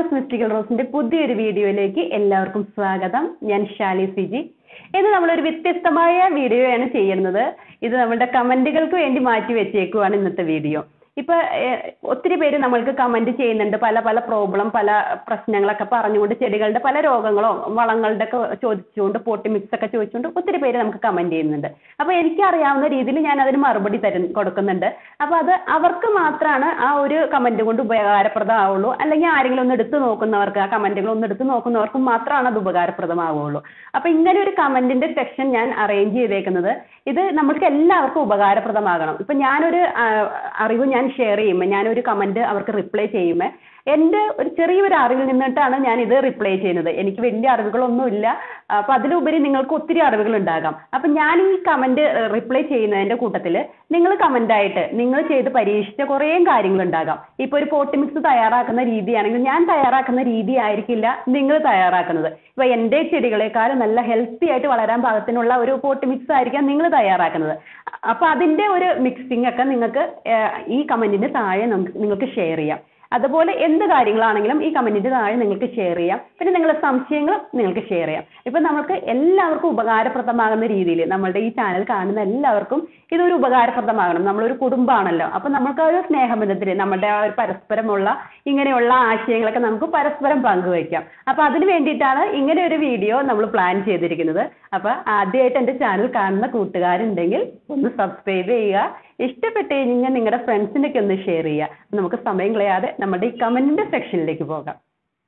flowers mystical റോസിന്റെ പുതിയൊരു വീഡിയോയിലേക്ക് എല്ലാവർക്കും സ്വാഗതം ഞാൻ ഷാലി സിജി ഇന്ന് നമ്മളൊരു വ്യത്യസ്തമായ വീഡിയോയാണ് ചെയ്യുന്നത് ഇത് നമ്മളുടെ കമന്റുകൾക്ക് വേണ്ടി മാറ്റി വെച്ചേക്കുവാണ് ഇന്നത്തെ വീഡിയോ ഇപ്പൊ ഏഹ്, ഒത്തിരി പേര് നമ്മൾക്ക് കമന്റ് ചെയ്യുന്നുണ്ട് പല പല പ്രോബ്ലം പല പ്രശ്നങ്ങളൊക്കെ പറഞ്ഞുകൊണ്ട് ചെടികളുടെ പല രോഗങ്ങളോ വളങ്ങളുടെ ഒക്കെ ചോദിച്ചുകൊണ്ട് പോട്ടി മിക്സ് ഒക്കെ ചോദിച്ചുകൊണ്ട് ഒത്തിരി പേര് നമുക്ക് കമന്റ് ചെയ്യുന്നുണ്ട് അപ്പൊ എനിക്ക് അറിയാവുന്ന രീതിയിൽ ഞാൻ അതിന് മറുപടി തരും കൊടുക്കുന്നുണ്ട് അപ്പൊ അത് അവർക്ക് മാത്രമാണ് ആ ഒരു കമന്റ് കൊണ്ട് ഉപകാരപ്രദമാവുള്ളൂ അല്ലെങ്കിൽ ആരെങ്കിലും ഒന്ന് എടുത്തു നോക്കുന്നവർക്ക് ആ കമന്റുകൾ ഒന്ന് എടുത്തു നോക്കുന്നവർക്ക് മാത്രമാണ് അത് ഉപകാരപ്രദമാവുള്ളൂ അപ്പൊ ഇങ്ങനെ ഒരു കമന്റിന്റെ സെക്ഷൻ ഞാൻ അറേഞ്ച് ചെയ്തേക്കുന്നത് ഇത് നമ്മൾക്ക് എല്ലാവർക്കും ഉപകാരപ്രദമാകണം ഇപ്പൊ ഞാനൊരു ആ, അറിവ് ഞാൻ ഷെയർ ചെയ്യുമ്പോൾ ഞാനൊരു കമന്റ് അവർക്ക് റിപ്ലൈ ചെയ്യുമ്പോൾ എൻ്റെ ഒരു ചെറിയൊരു അറിവിൽ നിന്നിട്ടാണ് ഞാൻ ഇത് റിപ്ലൈ ചെയ്യുന്നത് എനിക്ക് വലിയ അറിവുകളൊന്നുമില്ല അപ്പൊ അതിലുപരി നിങ്ങൾക്ക് ഒത്തിരി അറിവുകൾ ഉണ്ടാകാം അപ്പൊ ഞാൻ ഈ കമന്റ് റിപ്ലൈ ചെയ്യുന്നതിന്റെ കൂട്ടത്തിൽ നിങ്ങൾ കമന്റ് ആയിട്ട് നിങ്ങൾ ചെയ്ത് പരീക്ഷിച്ച കുറേ കാര്യങ്ങൾ ഉണ്ടാകാം ഇപ്പൊ ഒരു പോട്ടി മിക്സ് തയ്യാറാക്കുന്ന രീതിയാണെങ്കിൽ ഞാൻ തയ്യാറാക്കുന്ന രീതി ആയിരിക്കില്ല നിങ്ങൾ തയ്യാറാക്കുന്നത് ഇപ്പൊ എൻ്റെ ചെടികളെക്കാൾ നല്ല ഹെൽത്തി ആയിട്ട് വളരാൻ പാകത്തിനുള്ള ഒരു പോട്ടി മിക്സ് ആയിരിക്കാം നിങ്ങൾ തയ്യാറാക്കുന്നത് അപ്പൊ അതിന്റെ ഒരു മിക്സിംഗ് ഒക്കെ നിങ്ങൾക്ക് ഏഹ്, ഈ കമന്റിന് താഴെ നമുക്ക് നിങ്ങൾക്ക് ഷെയർ ചെയ്യാം അതുപോലെ എന്ത് കാര്യങ്ങളാണെങ്കിലും ഈ കമന്റിന്റെ താഴെ നിങ്ങൾക്ക് ഷെയർ ചെയ്യാം പിന്നെ നിങ്ങളുടെ സംശയങ്ങളും നിങ്ങൾക്ക് ഷെയർ ചെയ്യാം ഇപ്പൊ നമുക്ക് എല്ലാവർക്കും ഉപകാരപ്രദമാകുന്ന രീതിയിൽ നമ്മളുടെ ഈ ചാനൽ കാണുന്ന എല്ലാവർക്കും ഇതൊരു ഉപകാരപ്രദമാകണം നമ്മളൊരു കുടുംബമാണല്ലോ അപ്പൊ നമുക്ക് ആ ഒരു സ്നേഹബന്ധത്തിൽ നമ്മുടെ ആ ഒരു പരസ്പരമുള്ള ഇങ്ങനെയുള്ള ആശയങ്ങളൊക്കെ നമുക്ക് പരസ്പരം പങ്കുവയ്ക്കാം അപ്പൊ അതിന് വേണ്ടിയിട്ടാണ് ഇങ്ങനെ ഒരു വീഡിയോ നമ്മൾ പ്ലാൻ ചെയ്തിരിക്കുന്നത് അപ്പൊ ആദ്യമായിട്ട് എൻ്റെ ചാനൽ കാണുന്ന കൂട്ടുകാരുണ്ടെങ്കിൽ ഒന്ന് സബ്സ്ക്രൈബ് ചെയ്യുക ഇഷ്ടപ്പെട്ട് കഴിഞ്ഞാൽ നിങ്ങളുടെ ഫ്രണ്ട്സിനൊക്കെ ഒന്ന് ഷെയർ ചെയ്യുക നമുക്ക് സമയം കളയാതെ നമ്മുടെ ഈ കമന്റിന്റെ സെക്ഷനിലേക്ക് പോകാം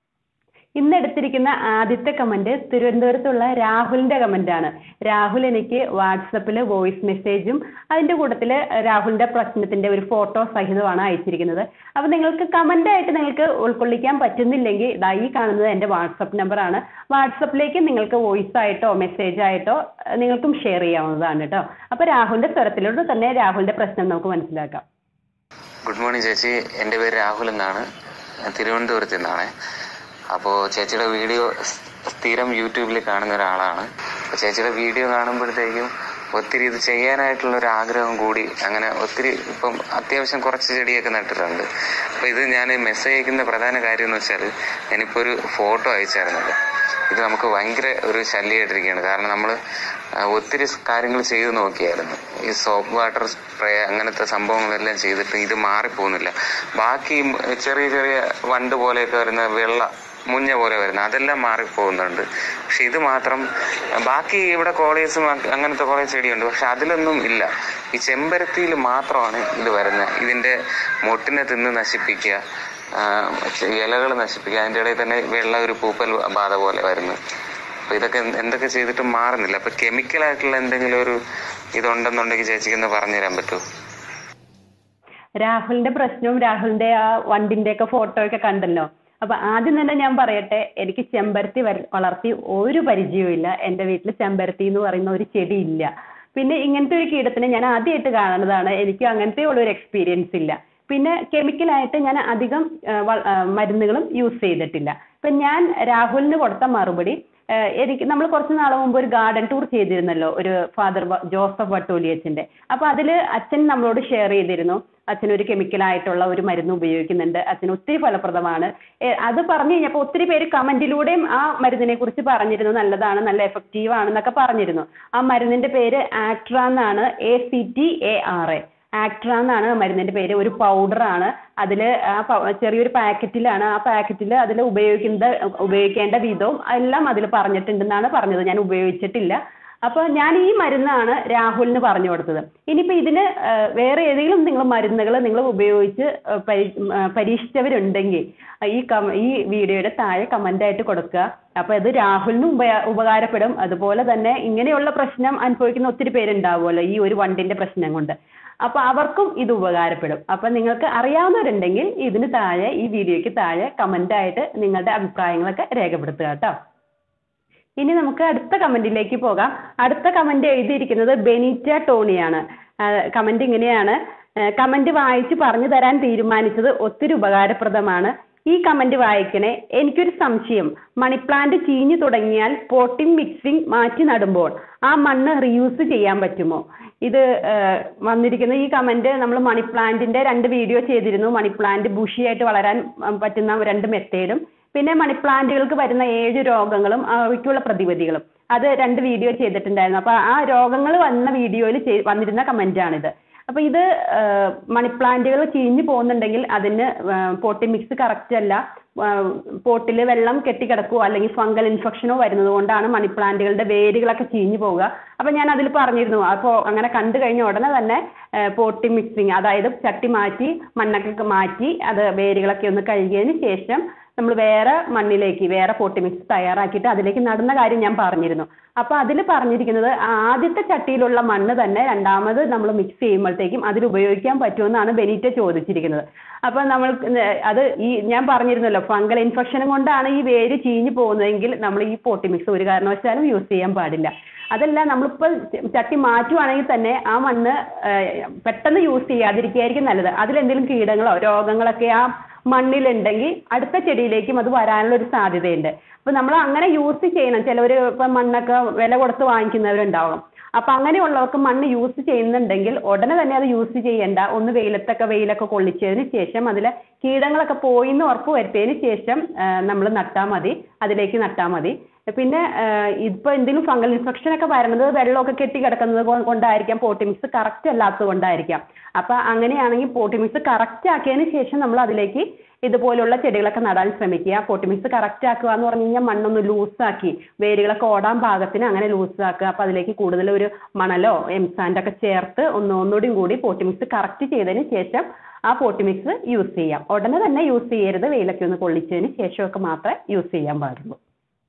ഇന്ന് എടുത്തിരിക്കുന്ന ആദ്യത്തെ കമന്റ് തിരുവനന്തപുരത്തുള്ള രാഹുലിന്റെ കമന്റ് ആണ് രാഹുൽ എനിക്ക് വാട്സപ്പിൽ വോയിസ് മെസ്സേജും അതിന്റെ കൂട്ടത്തിൽ രാഹുലിന്റെ പ്രശ്നത്തിന്റെ ഒരു ഫോട്ടോ സഹിതമാണ് അയച്ചിരിക്കുന്നത് അപ്പൊ നിങ്ങൾക്ക് കമന്റ് ആയിട്ട് നിങ്ങൾക്ക് ഉൾക്കൊള്ളിക്കാൻ പറ്റുന്നില്ലെങ്കിൽ ദാ ഈ കാണുന്നത് എന്റെ വാട്സപ്പ് നമ്പർ ആണ് വാട്സപ്പിലേക്ക് നിങ്ങൾക്ക് വോയിസ് ആയിട്ടോ മെസ്സേജ് ആയിട്ടോ അഹ് നിങ്ങൾക്കും ഷെയർ ചെയ്യാവുന്നതാണ് കേട്ടോ അപ്പൊ രാഹുലിന്റെ സ്വരത്തിലൂടെ തന്നെ രാഹുലിന്റെ പ്രശ്നം നമുക്ക് മനസ്സിലാക്കാം ഗുഡ് മോർണിംഗ് ചേച്ചി എൻ്റെ പേര് രാഹുൽ എന്നാണ് ഞാൻ തിരുവനന്തപുരത്ത് നിന്നാണ് അപ്പോൾ ചേച്ചിയുടെ വീഡിയോ സ്ഥിരം യൂട്യൂബിൽ കാണുന്ന ഒരാളാണ് അപ്പോൾ ചേച്ചിയുടെ വീഡിയോ കാണുമ്പോഴത്തേക്കും ഒത്തിരി ഇത് ചെയ്യാനായിട്ടുള്ള ഒരു ആഗ്രഹം കൂടി അങ്ങനെ ഒത്തിരി ഇപ്പം അത്യാവശ്യം കുറച്ച് ചെടിയൊക്കെ നട്ടിട്ടുണ്ട് അപ്പോൾ ഇത് ഞാൻ മെസ്സേജ് അയക്കുന്ന പ്രധാന കാര്യം എന്ന് വെച്ചാൽ ഞാനിപ്പോൾ ഒരു ഫോട്ടോ അയച്ചായിരുന്നല്ലോ ഇത് നമുക്ക് ഭയങ്കര ഒരു ശല്യമായിട്ടിരിക്കുകയാണ് കാരണം നമ്മൾ ഒത്തിരി കാര്യങ്ങൾ ചെയ്തു നോക്കിയായിരുന്നു ഈ സോപ്പ് വാട്ടർ സ്പ്രേ അങ്ങനത്തെ സംഭവങ്ങളെല്ലാം ചെയ്തിട്ട് ഇത് മാറിപ്പോകുന്നില്ല ബാക്കി ചെറിയ ചെറിയ വണ്ട് പോലെയൊക്കെ വരുന്ന വെള്ള മുഞ്ഞ പോലെ വരുന്ന അതെല്ലാം മാറിപ്പോകുന്നുണ്ട് പക്ഷെ ഇത് മാത്രം ബാക്കി ഇവിടെ കോളേജും അങ്ങനത്തെ കുറെ ചെടിയുണ്ട് പക്ഷെ അതിലൊന്നും ഇല്ല ഈ ചെമ്പരത്തിയിൽ മാത്രമാണ് ഇത് വരുന്നത് ഇതിന്റെ മൊട്ടിനെ തിന്ന് നശിപ്പിക്കുക ഇലകൾ നശിപ്പിക്കുക അതിന്റെ ഇടയിൽ തന്നെ വെള്ള ഒരു പൂപ്പൽ ബാധ പോലെ വരുന്നു അപ്പൊ ഇതൊക്കെ എന്ത് എന്തൊക്കെ ചെയ്തിട്ടും മാറുന്നില്ല അപ്പൊ കെമിക്കൽ ആയിട്ടുള്ള എന്തെങ്കിലും ഒരു ഇതുണ്ടെന്നുണ്ടെങ്കിൽ ചേച്ചിക്ക് ഒന്ന് പറഞ്ഞുതരാൻ പറ്റുമോ രാഹുലിന്റെ പ്രശ്നവും രാഹുലിന്റെ ആ വണ്ടിന്റെ ഒക്കെ ഫോട്ടോ ഒക്കെ കണ്ടല്ലോ അപ്പൊ ആദ്യം തന്നെ ഞാൻ പറയട്ടെ എനിക്ക് ചെമ്പരത്തി വര- വളർത്തി ഒരു പരിചയവും ഇല്ല എന്റെ വീട്ടിൽ ചെമ്പരത്തി എന്ന് പറയുന്ന ഒരു ചെടി ഇല്ല പിന്നെ ഇങ്ങനത്തെ ഒരു കീടത്തിനെ ഞാൻ ആദ്യമായിട്ട് കാണുന്നതാണ് എനിക്ക് അങ്ങനത്തെ ഉള്ള ഒരു എക്സ്പീരിയൻസ് ഇല്ല പിന്നെ കെമിക്കലായിട്ട് ഞാൻ അധികം ആ, വ- ആ, മരുന്നുകളും യൂസ് ചെയ്തിട്ടില്ല ഇപ്പൊ ഞാൻ രാഹുലിന് കൊടുത്ത മറുപടി ആ, എനിക്ക് നമ്മൾ കുറച്ച് നാൾ മുമ്പ് ഒരു ഗാർഡൻ ടൂർ ചെയ്തിരുന്നല്ലോ ഒരു ഫാദർ ജോസഫ് വട്ടൂലിയച്ചന്റെ അപ്പൊ അതിൽ അച്ഛൻ നമ്മളോട് ഷെയർ ചെയ്തിരുന്നു അച്ഛൻ ഒരു കെമിക്കലായിട്ടുള്ള ഒരു മരുന്ന് ഉപയോഗിക്കുന്നുണ്ട് അച്ഛൻ ഒത്തിരി ഫലപ്രദമാണ് ഏ, അത് പറഞ്ഞു കഴിഞ്ഞപ്പോൾ ഒത്തിരി പേര് കമന്റിലൂടെയും ആ മരുന്നിനെ കുറിച്ച് പറഞ്ഞിരുന്നു നല്ലതാണ് നല്ല എഫക്റ്റീവ് ആണെന്നൊക്കെ പറഞ്ഞിരുന്നു ആ മരുന്നിന്റെ പേര് ആക്ട്ര എന്നാണ് A C T A R A Actra എന്നാണ് ആ മരുന്നിന്റെ പേര് ഒരു പൗഡർ ആണ് അതിൽ ആ പ- ചെറിയൊരു പാക്കറ്റിലാണ് ആ പാക്കറ്റിൽ അതിൽ ഉപയോഗിക്കുന്നത് ഉപയോഗിക്കേണ്ട വിധവും എല്ലാം അതിൽ പറഞ്ഞിട്ടുണ്ടെന്നാണ് പറഞ്ഞത് ഞാൻ ഉപയോഗിച്ചിട്ടില്ല അപ്പൊ ഞാൻ ഈ മരുന്നാണ് രാഹുലിന് പറഞ്ഞു കൊടുത്തത് ഇനിയിപ്പോ ഇതിന് ആ, വേറെ ഏതെങ്കിലും നിങ്ങൾ മരുന്നുകൾ നിങ്ങൾ ഉപയോഗിച്ച് ആ, പരി- ആ, പരീക്ഷിച്ചവരുണ്ടെങ്കിൽ ആ, ഈ കം ഈ വീഡിയോയുടെ താഴെ കമന്റ് ആയിട്ട് കൊടുക്കുക അപ്പൊ ഇത് രാഹുലിനും ഉപ- ഉപകാരപ്പെടും അതുപോലെ തന്നെ ഇങ്ങനെയുള്ള പ്രശ്നം അനുഭവിക്കുന്ന ഒത്തിരി പേരുണ്ടാവുമല്ലോ ഈ ഒരു വണ്ടിന്റെ പ്രശ്നം കൊണ്ട് അപ്പൊ അവർക്കും ഇത് ഉപകാരപ്പെടും അപ്പൊ നിങ്ങൾക്ക് അറിയാവുന്നവരുണ്ടെങ്കിൽ ഇതിന് താഴെ ഈ വീഡിയോയ്ക്ക് താഴെ കമന്റ് ആയിട്ട് നിങ്ങളുടെ അഭിപ്രായങ്ങളൊക്കെ രേഖപ്പെടുത്തുക കേട്ടോ ഇനി നമുക്ക് അടുത്ത കമന്റിലേക്ക് പോകാം അടുത്ത കമന്റ് എഴുതിയിരിക്കുന്നത് ബെനീറ്റ ടോണിയാണ് കമന്റ് ഇങ്ങനെയാണ് കമന്റ് വായിച്ച് പറഞ്ഞു തരാൻ തീരുമാനിച്ചത് ഒത്തിരി ഉപകാരപ്രദമാണ് ഈ കമന്റ് വായിക്കണേ എനിക്കൊരു സംശയം മണിപ്ലാന്റ് ചീഞ്ഞു തുടങ്ങിയാൽ പോട്ടിംഗ് മിക്സിംഗ് മാറ്റി നടുമ്പോൾ ആ മണ്ണ് റീയൂസ് ചെയ്യാൻ പറ്റുമോ ഇത് ആ, വന്നിരിക്കുന്ന ഈ കമന്റ് നമ്മൾ മണി പ്ലാന്റിന്റെ രണ്ട് വീഡിയോ ചെയ്തിരുന്നു മണി പ്ലാന്റ് ബുഷിയായിട്ട് വളരാൻ ഉം, പറ്റുന്ന രണ്ട് മെത്തേഡും പിന്നെ മണി പ്ലാന്റുകൾക്ക് വരുന്ന ഏഴ് രോഗങ്ങളും അവയ്ക്കുള്ള പ്രതിവിധികളും അത് രണ്ട് വീഡിയോ ചെയ്തിട്ടുണ്ടായിരുന്നു അപ്പൊ ആ രോഗങ്ങൾ വന്ന വീഡിയോയിൽ വന്നിരുന്ന കമന്റ് ആണിത് അപ്പൊ ഇത് മണി പ്ലാന്റുകൾ ചീഞ്ഞു പോകുന്നുണ്ടെങ്കിൽ അതിന് പോട്ടി മിക്സ് കറക്റ്റ് അല്ല പോട്ടിൽ വെള്ളം കെട്ടിക്കിടക്കുകയോ അല്ലെങ്കിൽ ഫംഗൽ ഇൻഫെക്ഷനോ വരുന്നത് കൊണ്ടാണ് മണി പ്ലാന്റുകളുടെ വേരുകളൊക്കെ ചീഞ്ഞു പോവുക അപ്പൊ ഞാൻ അതിൽ പറഞ്ഞിരുന്നു അപ്പോൾ അങ്ങനെ കണ്ടു കഴിഞ്ഞ ഉടനെ തന്നെ പോട്ടി മിക്സിങ് അതായത് ചട്ടി മാറ്റി മണ്ണൊക്കെ മാറ്റി അത് വേരുകളൊക്കെ ഒന്ന് കഴുകിയതിന് ശേഷം നമ്മൾ വേറെ മണ്ണിലേക്ക് വേറെ പോട്ടി മിക്സ് തയ്യാറാക്കിയിട്ട് അതിലേക്ക് നടുന്ന കാര്യം ഞാൻ പറഞ്ഞിരുന്നു അപ്പൊ അതിൽ പറഞ്ഞിരിക്കുന്നത് ആദ്യത്തെ ചട്ടിയിലുള്ള മണ്ണ് തന്നെ രണ്ടാമത് നമ്മൾ മിക്സ് ചെയ്യുമ്പോഴത്തേക്കും അതിൽ ഉപയോഗിക്കാൻ പറ്റുമെന്നാണ് ബെനീറ്റ ചോദിച്ചിരിക്കുന്നത് അപ്പൊ നമ്മൾ അത് ഈ ഞാൻ പറഞ്ഞിരുന്നല്ലോ ഫംഗൽ ഇൻഫെക്ഷനും കൊണ്ടാണ് ഈ വേര് ചീഞ്ഞു പോകുന്നതെങ്കിൽ നമ്മൾ ഈ പോട്ടി മിക്സ് ഒരു കാരണവശാലും യൂസ് ചെയ്യാൻ പാടില്ല അതല്ല നമ്മളിപ്പോൾ ചട്ടി മാറ്റുവാണെങ്കിൽ തന്നെ ആ മണ്ണ് പെട്ടെന്ന് യൂസ് ചെയ്യാതിരിക്കുകയായിരിക്കും നല്ലത് അതിലെന്തെങ്കിലും കീടങ്ങളോ രോഗങ്ങളൊക്കെ ആ മണ്ണിലുണ്ടെങ്കിൽ അടുത്ത ചെടിയിലേക്കും അത് വരാനുള്ള ഒരു സാധ്യതയുണ്ട് അപ്പൊ നമ്മൾ അങ്ങനെ യൂസ് ചെയ്യണം ചിലവർ ഇപ്പൊ മണ്ണൊക്കെ വില കൊടുത്ത് വാങ്ങിക്കുന്നവരുണ്ടാവും അപ്പൊ അങ്ങനെയുള്ളവർക്ക് മണ്ണ് യൂസ് ചെയ്യുന്നുണ്ടെങ്കിൽ ഉടനെ തന്നെ അത് യൂസ് ചെയ്യേണ്ട ഒന്ന് വെയിലത്തൊക്കെ വെയിലൊക്കെ കൊള്ളിച്ചതിന് ശേഷം അതിലെ കീടങ്ങളൊക്കെ പോയി എന്ന് ഉറപ്പ് വരുത്തിയതിന് ശേഷം നമ്മൾ നട്ടാൽ മതി അതിലേക്ക് നട്ടാൽ മതി പിന്നെ ഇപ്പൊ എന്തെങ്കിലും ഫംഗൽ ഇൻഫെക്ഷൻ ഒക്കെ വരുന്നത് വെള്ളമൊക്കെ കെട്ടി കിടക്കുന്നത് കൊണ്ടായിരിക്കാം പോട്ടി മിക്സ് കറക്റ്റ് അല്ലാത്തത് കൊണ്ടായിരിക്കാം അപ്പൊ അങ്ങനെയാണെങ്കിൽ പോട്ടി മിക്സ് കറക്റ്റ് ആക്കിയതിന് ശേഷം നമ്മൾ അതിലേക്ക് ഇതുപോലുള്ള ചെടികളൊക്കെ നടാൻ ശ്രമിക്കുക പോട്ടി മിക്സ് കറക്റ്റ് ആക്കുക എന്ന് പറഞ്ഞു കഴിഞ്ഞാൽ മണ്ണൊന്ന് ലൂസാക്കി വേരുകളൊക്കെ ഓടാൻ പാകത്തിന് അങ്ങനെ ലൂസാക്കുക അപ്പൊ അതിലേക്ക് കൂടുതൽ ഒരു മണലോ എംസാൻഡ് ഒക്കെ ചേർത്ത് ഒന്ന് ഒന്നുകൂടിയും കൂടി പോട്ടി മിക്സ് കറക്റ്റ് ചെയ്തതിന് ശേഷം ആ പോട്ടി മിക്സ് യൂസ് ചെയ്യാം ഉടനെ തന്നെ യൂസ് ചെയ്യരുത് വെയിലൊക്കെ ഒന്ന് കൊള്ളിച്ചതിന് ശേഷമൊക്കെ മാത്രമേ യൂസ് ചെയ്യാൻ പാടുള്ളൂ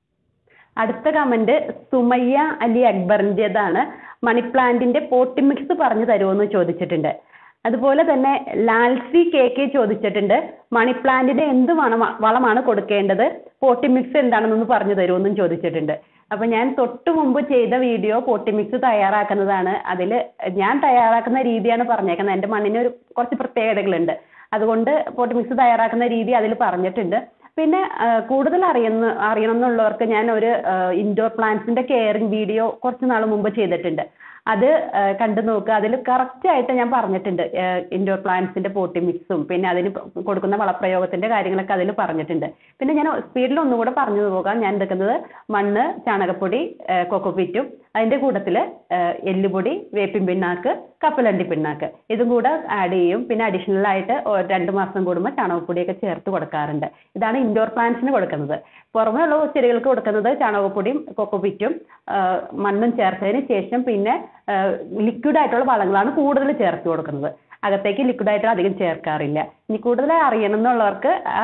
അടുത്ത കമന്റ് സുമയ്യ അലി അക്ബറിൻ്റെതാണ് മണി പ്ലാന്റിന്റെ പോട്ടി മിക്സ് പറഞ്ഞു തരുമോ ചോദിച്ചിട്ടുണ്ട് അതുപോലെ തന്നെ ലാൽസി കെ കെ ചോദിച്ചിട്ടുണ്ട് മണി പ്ലാന്റിന് എന്ത് വളമ വളമാണ് കൊടുക്കേണ്ടത് പോട്ടി മിക്സ് എന്താണെന്നൊന്ന് പറഞ്ഞു തരുമെന്നും ചോദിച്ചിട്ടുണ്ട് അപ്പൊ ഞാൻ തൊട്ട് മുമ്പ് ചെയ്ത വീഡിയോ പോട്ടി മിക്സ് തയ്യാറാക്കുന്നതാണ് അതിൽ ഞാൻ തയ്യാറാക്കുന്ന രീതിയാണ് പറഞ്ഞേക്കുന്നത് എൻ്റെ മണ്ണിന് ഒരു കുറച്ച് പ്രത്യേകതകളുണ്ട് അതുകൊണ്ട് പോട്ടി മിക്സ് തയ്യാറാക്കുന്ന രീതി അതിൽ പറഞ്ഞിട്ടുണ്ട് പിന്നെ കൂടുതൽ അറിയുന്ന അറിയണം എന്നുള്ളവർക്ക് ഞാൻ ഒരു ഇൻഡോർ പ്ലാന്റ്സിന്റെ കെയറിങ് വീഡിയോ കുറച്ച് നാൾ മുമ്പ് ചെയ്തിട്ടുണ്ട് അത് കണ്ടു നോക്കുക അതിൽ കറക്റ്റ് ആയിട്ട് ഞാൻ പറഞ്ഞിട്ടുണ്ട് ഇൻഡോർ പ്ലാന്റ്സിന്റെ പോട്ടി മിക്സും പിന്നെ അതിന് കൊടുക്കുന്ന വളപ്രയോഗത്തിന്റെ കാര്യങ്ങളൊക്കെ അതിൽ പറഞ്ഞിട്ടുണ്ട് പിന്നെ ഞാൻ സ്പീഡിൽ ഒന്നുകൂടെ പറഞ്ഞു പോകാം ഞാൻ എടുക്കുന്നത് മണ്ണ് ചാണകപ്പൊടി കൊക്കോപിറ്റും അതിന്റെ കൂട്ടത്തിൽ എല്ലുപൊടി വേപ്പിൻ പിണ്ണാക്ക് കപ്പലണ്ടി പിണ്ണാക്ക് ഇതും കൂടെ ആഡ് ചെയ്യും പിന്നെ അഡീഷണൽ ആയിട്ട് രണ്ട് മാസം കൂടുമ്പോൾ ചാണകപ്പൊടിയൊക്കെ ചേർത്ത് കൊടുക്കാറുണ്ട് ഇതാണ് ഇൻഡോർ പ്ലാന്റ്സിന് കൊടുക്കുന്നത് പുറമേ ഉള്ള ചെടികൾക്ക് കൊടുക്കുന്നത് ചാണകപ്പൊടിയും കൊക്കോപിറ്റും മണ്ണും ചേർത്തതിന് ശേഷം പിന്നെ ലിക്വിഡ് ആയിട്ടുള്ള വളങ്ങളാണ് കൂടുതൽ ചേർത്ത് കൊടുക്കുന്നത് അകത്തേക്ക് ലിക്വിഡ് ആയിട്ട് അധികം ചേർക്കാറില്ല ഇനി കൂടുതൽ അറിയണം എന്നുള്ളവർക്ക് ആ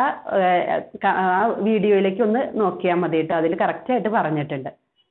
ആ വീഡിയോയിലേക്ക് ഒന്ന് നോക്കിയാൽ മതി കേട്ടോ അതിൽ കറക്റ്റ് ആയിട്ട് പറഞ്ഞിട്ടുണ്ട്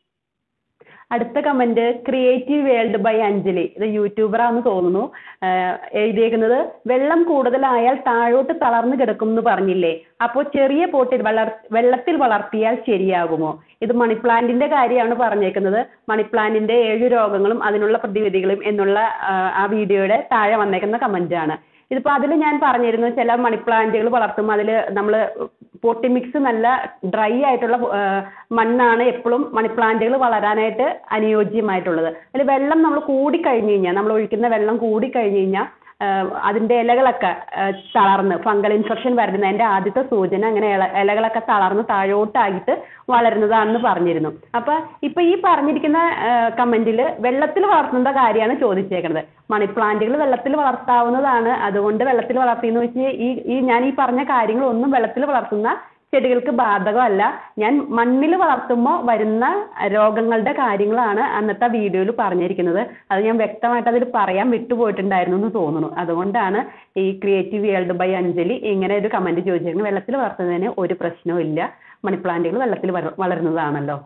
അടുത്ത comment creative world by Anjali ഇത് യൂട്യൂബറാന്ന് തോന്നുന്നു എഴുതിയേക്കുന്നത് വെള്ളം കൂടുതലായാൽ താഴോട്ട് തളർന്നു കിടക്കും എന്ന് പറഞ്ഞില്ലേ അപ്പോൾ ചെറിയ പോട്ടിൽ വളർ വെള്ളത്തിൽ വളർത്തിയാൽ ശരിയാകുമോ ഇത് മണിപ്ലാന്റിന്റെ കാര്യമാണ് പറഞ്ഞേക്കുന്നത് മണിപ്ലാന്റിന്റെ ഏഴ് രോഗങ്ങളും അതിനുള്ള പ്രതിവിധികളും എന്നുള്ള ആ വീഡിയോയുടെ താഴെ വന്നേക്കുന്ന കമന്റ് ആണ് ഇതിപ്പോ അതിൽ ഞാൻ പറഞ്ഞിരുന്നു ചില മണിപ്ലാന്റുകൾ വളർത്തുമ്പോൾ അതിൽ നമ്മൾ പോട്ടി മിക്സ് നല്ല ഡ്രൈ ആയിട്ടുള്ള മണ്ണാണ് എപ്പോഴും മണിപ്ലാന്റുകൾ വളരാനായിട്ട് അനുയോജ്യമായിട്ടുള്ളത് അതിൽ വെള്ളം നമ്മൾ കൂടി കഴിഞ്ഞു കഴിഞ്ഞാൽ നമ്മൾ ഒഴിക്കുന്ന വെള്ളം കൂടി കഴിഞ്ഞു കഴിഞ്ഞാൽ അതിന്റെ ഇലകളൊക്കെ തളർന്ന് ഫംഗൽ ഇൻഫെക്ഷൻ വരുന്നതിന്റെ ആദ്യത്തെ സൂചന അങ്ങനെ ഇല ഇലകളൊക്കെ തളർന്ന് താഴോട്ടായിട്ട് വളരുന്നതാണെന്ന് പറഞ്ഞിരുന്നു അപ്പൊ ഇപ്പൊ ഈ പറഞ്ഞിരിക്കുന്ന കമന്റിൽ വെള്ളത്തിൽ വളർത്തുന്ന കാര്യമാണ് ചോദിച്ചേക്കുന്നത് മണി പ്ലാന്റുകൾ വെള്ളത്തിൽ വളർത്താവുന്നതാണ് അതുകൊണ്ട് വെള്ളത്തിൽ വളർത്തിയെന്ന് വെച്ച് ഈ ഈ ഞാൻ ഈ പറഞ്ഞ കാര്യങ്ങളൊന്നും വെള്ളത്തിൽ വളർത്തുന്ന ചെടികൾക്ക് ബാധകമല്ല ഞാൻ മണ്ണിൽ വളർത്തുമ്പോൾ വരുന്ന രോഗങ്ങളുടെ കാര്യങ്ങളാണ് അന്നത്തെ വീഡിയോയിൽ പറഞ്ഞിരിക്കുന്നത് അത് ഞാൻ വ്യക്തമായിട്ട് അതിൽ പറയാൻ വിട്ടുപോയിട്ടുണ്ടായിരുന്നു എന്ന് തോന്നുന്നു അതുകൊണ്ടാണ് ഈ ക്രിയേറ്റീവ് വേൾഡ് ബൈ അഞ്ജലി ഇങ്ങനെ ഒരു കമന്റ് ചോദിച്ചിരുന്നത് വെള്ളത്തിൽ വളർത്തുന്നതിന് ഒരു പ്രശ്നവും ഇല്ല മണിപ്ലാന്റുകൾ വെള്ളത്തിൽ വളരുന്നതാണല്ലോ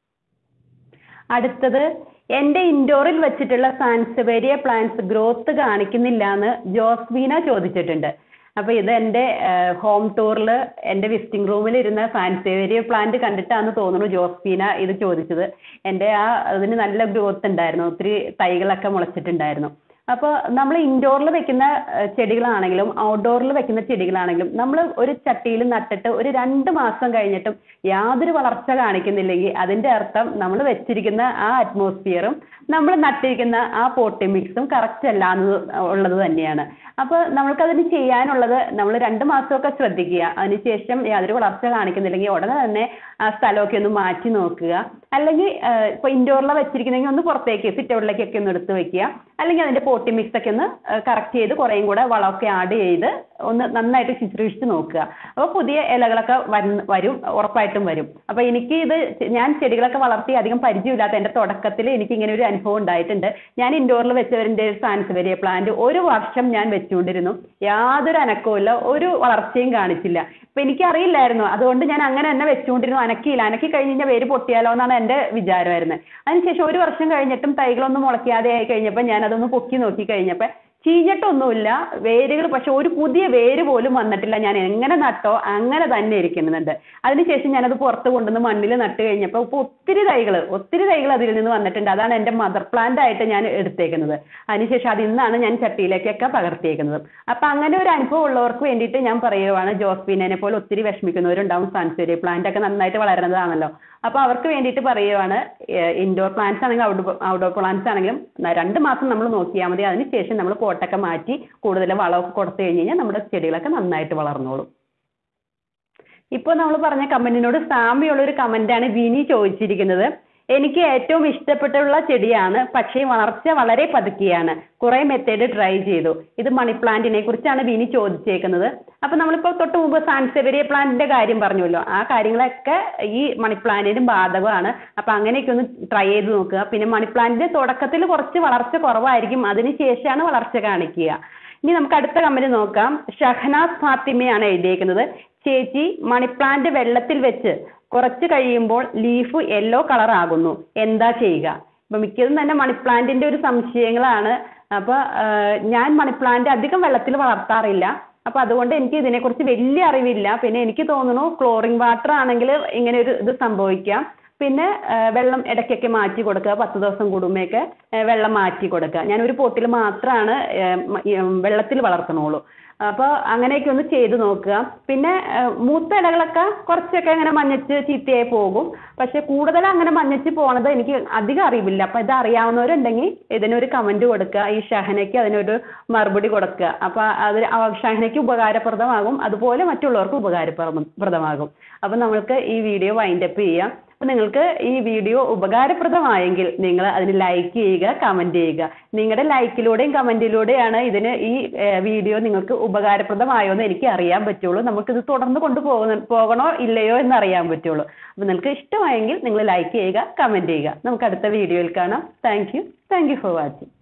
അടുത്തത് എന്റെ ഇൻഡോറിൽ വെച്ചിട്ടുള്ള സാൻസവേരിയ പ്ലാന്റ്സ് ഗ്രോത്ത് കാണിക്കുന്നില്ല എന്ന് ജോസ്വീന ചോദിച്ചിട്ടുണ്ട് അപ്പൊ ഇത് എന്റെ ഹോം ടൂറിൽ എന്റെ വിസിറ്റിംഗ് റൂമിൽ ഇരുന്ന സാൻസേവേരിയ പ്ലാന്റ് കണ്ടിട്ടാന്ന് തോന്നുന്നു ജോസ്ഫീന ഇത് ചോദിച്ചത് എന്റെ ആ അതിന് നല്ല ഗ്രോത്ത് ഉണ്ടായിരുന്നു ഒത്തിരി തൈകളൊക്കെ മുളച്ചിട്ടുണ്ടായിരുന്നു അപ്പോൾ നമ്മൾ ഇൻഡോറിൽ വെക്കുന്ന ചെടികളാണെങ്കിലും ഔട്ട്ഡോറിൽ വെക്കുന്ന ചെടികളാണെങ്കിലും നമ്മൾ ഒരു ചട്ടിയിൽ നട്ടിട്ട് ഒരു രണ്ട് മാസം കഴിഞ്ഞിട്ടും യാതൊരു വളർച്ച കാണിക്കുന്നില്ലെങ്കിൽ അതിന്റെ അർത്ഥം നമ്മൾ വെച്ചിരിക്കുന്ന ആ അറ്റ്മോസ്ഫിയറും നമ്മൾ നട്ടിരിക്കുന്ന ആ പോട്ടി മിക്സും കറക്റ്റ് അല്ല എന്ന് ഉള്ളത് തന്നെയാണ് അപ്പോൾ നമ്മൾക്കതിന് ചെയ്യാനുള്ളത് നമ്മൾ രണ്ട് മാസമൊക്കെ ശ്രദ്ധിക്കുക അതിനുശേഷം യാതൊരു വളർച്ച കാണിക്കുന്നില്ലെങ്കിൽ ഉടനെ തന്നെ ആ സ്ഥലമൊക്കെ ഒന്ന് മാറ്റി നോക്കുക അല്ലെങ്കിൽ ഇപ്പോൾ ഇൻഡോറിൽ വെച്ചിരിക്കുന്നെങ്കിൽ ഒന്ന് പുറത്തേക്ക് സിറ്റൗട്ടിലേക്കൊക്കെ ഒന്ന് എടുത്ത് വെക്കുക അല്ലെങ്കിൽ അതിന്റെ പോട്ടി മിക്സ് ഒക്കെ ഒന്ന് കറക്റ്റ് ചെയ്ത് കുറേയും കൂടെ വളമൊക്കെ ആഡ് ചെയ്ത് ഒന്ന് നന്നായിട്ട് ശുശ്രൂഷിച്ച് നോക്കുക അപ്പോൾ പുതിയ ഇലകളൊക്കെ വന്ന് വരും ഉറപ്പായിട്ടും വരും അപ്പോൾ എനിക്ക് ഇത് ഞാൻ ചെടികളൊക്കെ വളർത്തി അധികം പരിചയമില്ലാത്ത എൻ്റെ തുടക്കത്തിൽ എനിക്ക് ഇങ്ങനെ ഒരു അനുഭവം ഉണ്ടായിട്ടുണ്ട് ഞാൻ ഇൻഡോറിൽ വെച്ചവരുടെ ഒരു സാൻസവേരിയ പ്ലാന്റ് ഒരു വർഷം ഞാൻ വെച്ചുകൊണ്ടിരുന്നു യാതൊരു അനക്കവും ഇല്ല ഒരു വളർച്ചയും കാണിച്ചില്ല അപ്പൊ എനിക്ക് അറിയില്ലായിരുന്നു അതുകൊണ്ട് ഞാൻ അങ്ങനെ തന്നെ വെച്ചുകൊണ്ടിരുന്നു അനക്കിയില്ല അനക്കി കഴിഞ്ഞ് കഴിഞ്ഞാൽ വേര് പൊട്ടിയാലോ എന്നാണ് എൻ്റെ വിചാരമായിരുന്നത് അതിനുശേഷം ഒരു വർഷം കഴിഞ്ഞിട്ടും തൈകളൊന്നും മുളയ്ക്കാതെ ആയി കഴിഞ്ഞപ്പോൾ ഞാൻ അതൊന്ന് പൊക്കി നോക്കി കഴിഞ്ഞപ്പോൾ ചീഞ്ഞിട്ടൊന്നുമില്ല വേരുകൾ പക്ഷെ ഒരു പുതിയ വേര് പോലും വന്നിട്ടില്ല ഞാൻ എങ്ങനെ നട്ടോ അങ്ങനെ തന്നെ ഇരിക്കുന്നുണ്ട് അതിനുശേഷം ഞാനത് പുറത്ത് കൊണ്ടുവന്ന് മണ്ണിൽ നട്ട് കഴിഞ്ഞപ്പോൾ ഇപ്പോൾ ഒത്തിരി തൈകൾ ഒത്തിരി തൈകൾ അതിൽ നിന്ന് വന്നിട്ടുണ്ട് അതാണ് എൻ്റെ മദർ പ്ലാന്റ് ആയിട്ട് ഞാൻ എടുത്തേക്കുന്നത് അതിനുശേഷം അത് ഇന്നാണ് ഞാൻ ചട്ടിയിലേക്കൊക്കെ പകർത്തിയേക്കുന്നത് അപ്പം അങ്ങനെ ഒരു അനുഭവം ഉള്ളവർക്ക് വേണ്ടിയിട്ട് ഞാൻ പറയുവാണ് ജോസ്ഫീനെ പോലെ ഒത്തിരി വിഷമിക്കുന്നവരുണ്ടാവും സാൻസേരിയ പ്ലാന്റ് ഒക്കെ നന്നായിട്ട് വളരുന്നതാണല്ലോ അപ്പോൾ അവർക്ക് വേണ്ടിയിട്ട് പറയുവാണ് ഇൻഡോർ പ്ലാന്റ്സ് ആണെങ്കിലും ഔട്ട്ഡോർ ഔട്ട്ഡോർ പ്ലാന്റ്സ് ആണെങ്കിലും ന- രണ്ട് മാസം നമ്മൾ നോക്കിയാൽ മതി അതിനുശേഷം നമ്മൾ പോട്ടൊക്കെ മാറ്റി കൂടുതൽ വളമൊക്കെ കൊടുത്തു കഴിഞ്ഞ് കഴിഞ്ഞാൽ നമ്മുടെ ചെടികളൊക്കെ നന്നായിട്ട് വളർന്നോളും ഇപ്പോൾ നമ്മൾ പറഞ്ഞ കമന്റിനോട് സാമ്യമുള്ള ഒരു കമന്റാണ് വിനി ചോദിച്ചിരിക്കുന്നത് എനിക്ക് ഏറ്റവും ഇഷ്ടപ്പെട്ടുള്ള ചെടിയാണ് പക്ഷേ വളർച്ച വളരെ പതുക്കെയാണ് കുറെ മെത്തേഡ് ട്രൈ ചെയ്തു ഇത് മണി പ്ലാന്റിനെ കുറിച്ചാണ് വിനി ചോദിച്ചേക്കുന്നത് അപ്പൊ നമ്മളിപ്പോൾ തൊട്ട് മുമ്പ് സാൻസെവരിയ പ്ലാന്റിന്റെ കാര്യം പറഞ്ഞല്ലോ ആ കാര്യങ്ങളൊക്കെ ഈ മണി പ്ലാന്റിനും ബാധകമാണ് അപ്പൊ അങ്ങനെയൊക്കെ ഒന്ന് ട്രൈ ചെയ്ത് നോക്കുക പിന്നെ മണി പ്ലാന്റിന്റെ തുടക്കത്തിൽ കുറച്ച് വളർച്ച കുറവായിരിക്കും അതിന് ശേഷമാണ് വളർച്ച കാണിക്കുക ഇനി നമുക്ക് അടുത്ത കമന്റ് നോക്കാം ഷഹനാസ് ഫാത്തിമയാണ് എഴുതിയേക്കുന്നത് ചേച്ചി മണിപ്ലാന്റ് വെള്ളത്തിൽ വെച്ച് കുറച്ച് കഴിയുമ്പോൾ ലീഫ് യെല്ലോ കളർ ആകുന്നു എന്താ ചെയ്യുക അപ്പൊ മിക്കതും തന്നെ മണിപ്ലാന്റിന്റെ ഒരു സംശയങ്ങളാണ് അപ്പൊ ആഹ് ഞാൻ മണിപ്ലാന്റ് അധികം വെള്ളത്തിൽ വളർത്താറില്ല അപ്പൊ അതുകൊണ്ട് എനിക്ക് ഇതിനെക്കുറിച്ച് വലിയ അറിവില്ല പിന്നെ എനിക്ക് തോന്നുന്നു ക്ലോറിംഗ് വാട്ടർ ആണെങ്കിൽ ഇങ്ങനെ ഒരു ഇത് സംഭവിക്കാം പിന്നെ ആ, വെള്ളം ഇടയ്ക്കൊക്കെ മാറ്റി കൊടുക്കുക പത്ത് ദിവസം കൂടുമ്പോഴൊക്കെ ആ, വെള്ളം മാറ്റി കൊടുക്കുക ഞാൻ ഒരു പോട്ടിൽ മാത്രമാണ് വെള്ളത്തിൽ വളർത്തണുള്ളൂ അപ്പോൾ അങ്ങനെയൊക്കെ ഒന്ന് ചെയ്ത് നോക്കുക പിന്നെ ആ, മൂത്ത ഇലകളൊക്കെ കുറച്ചൊക്കെ അങ്ങനെ മഞ്ഞച്ച് ചീത്തയായി പോകും പക്ഷെ കൂടുതൽ അങ്ങനെ മഞ്ഞച്ച് പോണത് എനിക്ക് അധികം അറിവില്ല അപ്പം ഇത് അറിയാവുന്നവരുണ്ടെങ്കിൽ ഇതിനൊരു കമന്റ് കൊടുക്കുക ഈ ഷഹനയ്ക്ക് അതിനൊരു മറുപടി കൊടുക്കുക അപ്പം അത് ആ ഷഹനയ്ക്ക് ഉപകാരപ്രദമാകും അതുപോലെ മറ്റുള്ളവർക്ക് ഉപകാരപ്രദമാകും അപ്പം നമ്മൾക്ക് ഈ വീഡിയോ വൈൻഡപ്പ് ചെയ്യാം അപ്പം നിങ്ങൾക്ക് ഈ വീഡിയോ ഉപകാരപ്രദമായെങ്കിൽ നിങ്ങൾ അതിന് ലൈക്ക് ചെയ്യുക കമന്റ് ചെയ്യുക നിങ്ങളുടെ ലൈക്കിലൂടെയും കമന്റിലൂടെയാണ് ഇതിന് ഈ വീഡിയോ നിങ്ങൾക്ക് ഉപകാരപ്രദമായോ എന്ന് എനിക്ക് അറിയാൻ പറ്റുള്ളൂ നമുക്കിത് തുടർന്ന് കൊണ്ടുപോകുന്ന പോകണോ ഇല്ലയോ എന്ന് അറിയാൻ പറ്റുള്ളൂ അപ്പം നിങ്ങൾക്ക് ഇഷ്ടമായെങ്കിൽ നിങ്ങൾ ലൈക്ക് ചെയ്യുക കമന്റ് ചെയ്യുക നമുക്ക് അടുത്ത വീഡിയോയിൽ കാണാം thank you thank you for watching